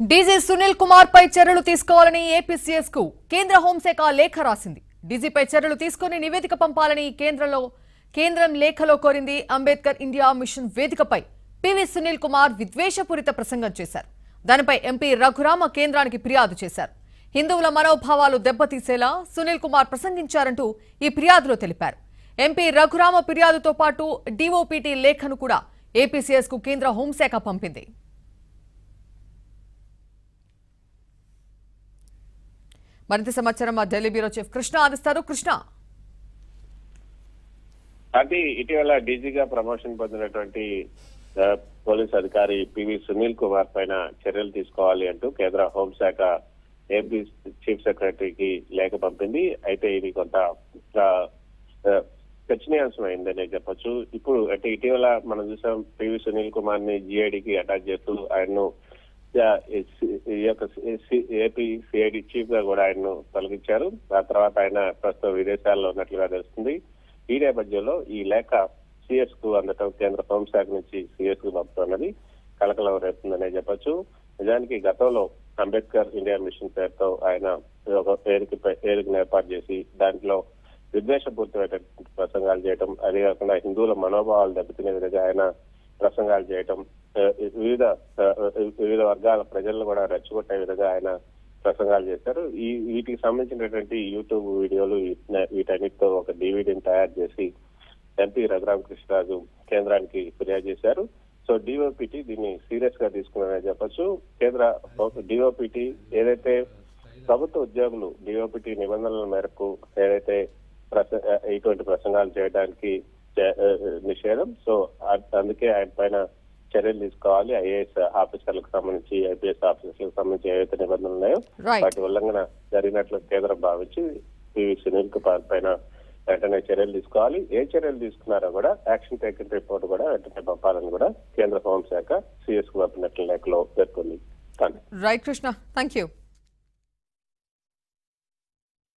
DG Sunil Kumar పై చర్యలు తీసుకోవాలని APCS కు కేంద్ర హోంశాఖ లేఖ రాసింది డీజీపై చర్యలు తీసుకుని నివేదిక పంపాలని కేంద్రంలో కేంద్రం లేఖలో కోరింది అంబేద్కర్ ఇండియా మిషన్ వేదికపై పివి సునీల్ కుమార్ విద్వేషపూరిత ప్రసంగం చేశారు దానిపై ఎంపీ రఘురామ కేంద్రానికి ఫిర్యాదు చేశారు హిందువుల మనోభావాలు దెబ్బతీసేలా సునీల్ కుమార్ ప్రసంగించారంటూ ఈ ఫిర్యాదులో తెలిపారు ఎంపీ రఘురామ ఫిర్యాదుతో పాటు డీఓపీటీ లేఖను కూడా ఏపీసీఎస్ కు కేంద్ర హోంశాఖ పంపింది మరింత సమాచారం మా ఢిల్లీ బ్యూరో చీఫ్ కృష్ణ అందిస్తారు కృష్ణ అది ఇటీవల డీజీగా ప్రమోషన్ పొందినటువంటి ఆ, పోలీస్ అధికారి పివి సునీల్ కుమార్ పైన చర్యలు తీసుకోవాలి అంటూ కేంద్ర హోంశాఖ ఏపీ చీఫ్ సెక్రటరీకి లేఖ పంపింది అయితే ఇది కొంత ఆ, ఆ, చర్చనీయాంశం అయిందనే చెప్పొచ్చు ఇప్పుడు అంటే ఇటీవల మనం చూసాం పివి సునీల్ కుమార్ ని జిఐడికి అటాచ్ చేస్తూ ఆయన్ను ఆ, ఈ యొక్క ఏపీ సిఐడి చీఫ్ గా కూడా ఆయన్ను తొలగించారు ఆ తర్వాత ఆయన ప్రస్తుతం విదేశాల్లో ఉన్నట్లుగా తెలుస్తుంది ఈ నేపథ్యంలో ఈ లేఖ సిఎస్ కు అందటం కేంద్ర హోంశాఖ నుంచి సిఎస్ కు పంపుతున్నది కలకలం రేపుతుందనే చెప్పొచ్చు నిజానికి గతంలో అంబేద్కర్ ఇండియా మిషన్ పేరుతో ఆయన ఒక పేరుకి పేరుకి ఏర్పాటు చేసి దాంట్లో విద్వేషపూరితమైనటువంటి ప్రసంగాలు చేయటం అదే కాకుండా హిందువుల మనోభావాలు దెబ్బతినే విధంగా ఆయన ప్రసంగాలు చేయటం ఆ, వివిధ ఆ, వివిధ వర్గాల ప్రజలను కూడా రెచ్చగొట్టే విధంగా ఆయన ప్రసంగాలు చేశారు ఈ వీటికి సంబంధించినటువంటి యూట్యూబ్ వీడియోలు వీటి- వీటన్నిటితో ఒక డివిడీని తయారు చేసి ఎంపీ రఘురామకృష్ణరాజు కేంద్రానికి ఫిర్యాదు చేశారు సో డిఓపిటి దీన్ని సీరియస్ గా తీసుకున్నారని చెప్పొచ్చు కేంద్ర డిఓపిటి ఏదైతే ప్రభుత్వ ఉద్యోగులు డిఓపిటి నిబంధనల మేరకు ఏదైతే ప్రస- ఇటువంటి ప్రసంగాలు చేయడానికి చే- నిషేధం సో అ- అందుకే ఆయన పైన చర్యలు తీసుకోవాలి ఐఏఎస్ ఆఫీసర్లకు సంబంధించి ఐపీఎస్ ఆఫీసర్లకు సంబంధించి ఏవైతే నిబంధనలు ఉన్నాయో Right. వాటి ఉల్లంఘన జరిగినట్లు కేంద్రం భావించి పివి సునీల్ కుమార్ పైన వెంటనే చర్యలు తీసుకోవాలి ఏ చర్యలు తీసుకున్నారో కూడా యాక్షన్ టేకన్ రిపోర్ట్ కూడా వెంటనే పంపాలని కూడా కేంద్ర హోంశాఖ సిఎస్ కు పంపినట్లు లేఖలో పేర్కొంది కానీ రైట్ కృష్ణ థ్యాంక్ యూ